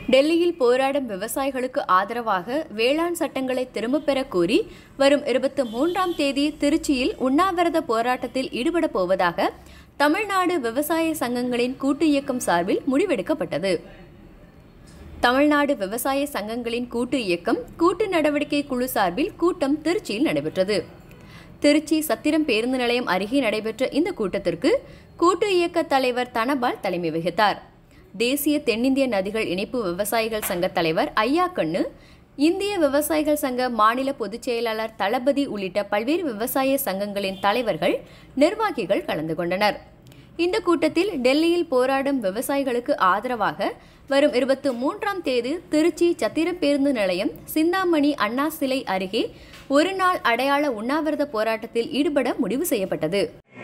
டெல்லியில் போராடும் விவசாயிகளுக்கு ஆதரவாக வேளாண் சட்டங்களை திரும்பப் பெறக் கோரி வரும் இருபத்தி மூன்றாம் தேதி திருச்சியில் உண்ணாவிரத போராட்டத்தில் ஈடுபடப் போவதாக தமிழ்நாடு விவசாய சங்கங்களின் கூட்டு இயக்கம் சார்பில் முடிவெடுக்கப்பட்டது தமிழ்நாடு விவசாய சங்கங்களின் கூட்டு இயக்கம் கூட்டு நடவடிக்கை குழு சார்பில் கூட்டம் திருச்சியில் நடைபெற்றது திருச்சி சத்திரம் பேருந்து நிலையம் அருகே நடைபெற்ற இந்த கூட்டத்திற்கு கூட்டு இயக்க தலைவர் தனபால் தலைமை வகித்தார் தேசிய தென்னிந்திய நதிகள் இணைப்பு விவசாயிகள் சங்க தலைவர் ஐயா கண்ணு இந்திய விவசாயிகள் சங்க மாநில பொதுச் செயலாளர் தளபதி உள்ளிட்ட பல்வேறு விவசாய சங்கங்களின் தலைவர்கள் நிர்வாகிகள் கலந்து கொண்டனர் இந்த கூட்டத்தில் டெல்லியில் போராடும் விவசாயிகளுக்கு ஆதரவாக வரும் இருபத்தி மூன்றாம் தேதி திருச்சி சத்திரம் பேருந்து நிலையம் சிந்தாமணி அண்ணா சிலை அருகே ஒரு நாள் அடையாள உண்ணாவிரத போராட்டத்தில் ஈடுபட முடிவு செய்யப்பட்டது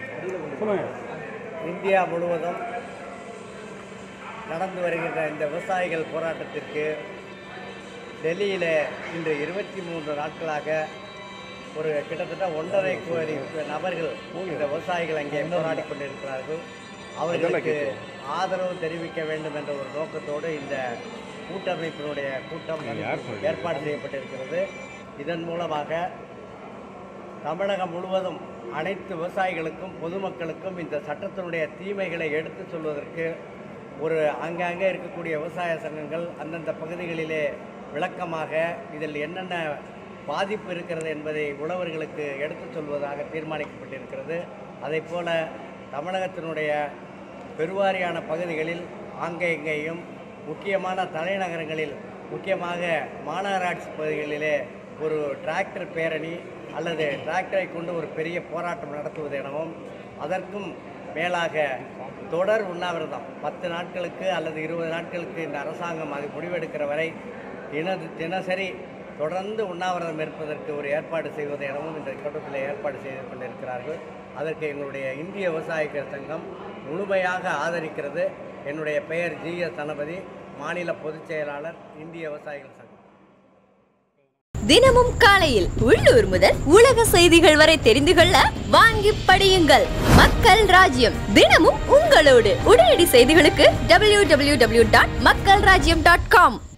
இந்தியா முழுவதும் நடந்து வருகின்ற இந்த விவசாயிகள் போராட்டத்திற்கு டெல்லியில் இன்று இருபத்தி மூன்று நாட்களாக ஒரு கிட்டத்தட்ட ஒன்றரை கோடி நபர்கள் இந்த விவசாயிகள் அங்கே போராடி கொண்டிருக்கிறார்கள் அவர்களுக்கு ஆதரவு தெரிவிக்க வேண்டும் என்ற ஒரு நோக்கத்தோடு இந்த கூட்டமைப்பினுடைய கூட்டம் ஏற்பாடு செய்யப்பட்டிருக்கிறது இதன் மூலமாக தமிழகம் முழுவதும் அனைத்து விவசாயிகளுக்கும் பொதுமக்களுக்கும் இந்த சட்டத்தினுடைய தீமைகளை எடுத்து சொல்வதற்கு ஒரு அங்கங்கே இருக்கக்கூடிய விவசாய சங்கங்கள் அந்தந்த பகுதிகளிலே விளக்கமாக இதில் என்னென்ன பாதிப்பு இருக்கிறது என்பதை உழவர்களுக்கு எடுத்துச் சொல்வதாக தீர்மானிக்கப்பட்டிருக்கிறது அதைப் போல தமிழகத்தினுடைய பெருவாரியான பகுதிகளில் ஆங்கே இங்கேயும் முக்கியமான தலைநகரங்களில் முக்கியமாக மாநகராட்சி பகுதிகளிலே ஒரு டிராக்டர் பேரணி அல்லது டிராக்டரை கொண்டு ஒரு பெரிய போராட்டம் நடத்துவது எனவும் அதற்கும் மேலாக தொடர் உண்ணாவிரதம் பத்து நாட்களுக்கு அல்லது இருபது நாட்களுக்கு இந்த அரசாங்கம் அது முடிவெடுக்கிற வரை தின தினசரி தொடர்ந்து உண்ணாவிரதம் இருப்பதற்கு ஒரு ஏற்பாடு செய்வது எனவும் இந்த கூட்டத்தில் ஏற்பாடு செய்து கொண்டிருக்கிறார்கள் அதற்கு எங்களுடைய இந்திய விவசாயிகள் சங்கம் முழுமையாக ஆதரிக்கிறது என்னுடைய பெயர் ஜி எஸ் தனபதி மாநில பொதுச் செயலாளர் இந்திய விவசாயிகள் சங்கம் தினமும் காலையில் உள்ளூர் முதல் உலக செய்திகள் வரை தெரிந்து கொள்ள வாங்கி படியுங்கள் மக்கள் ராஜ்யம் தினமும் உங்களோடு உடனடி செய்திகளுக்கு டபிள்யூ டபிள்யூ டபிள்யூ டாட் மக்கள் ராஜ்யம் டாட் காம்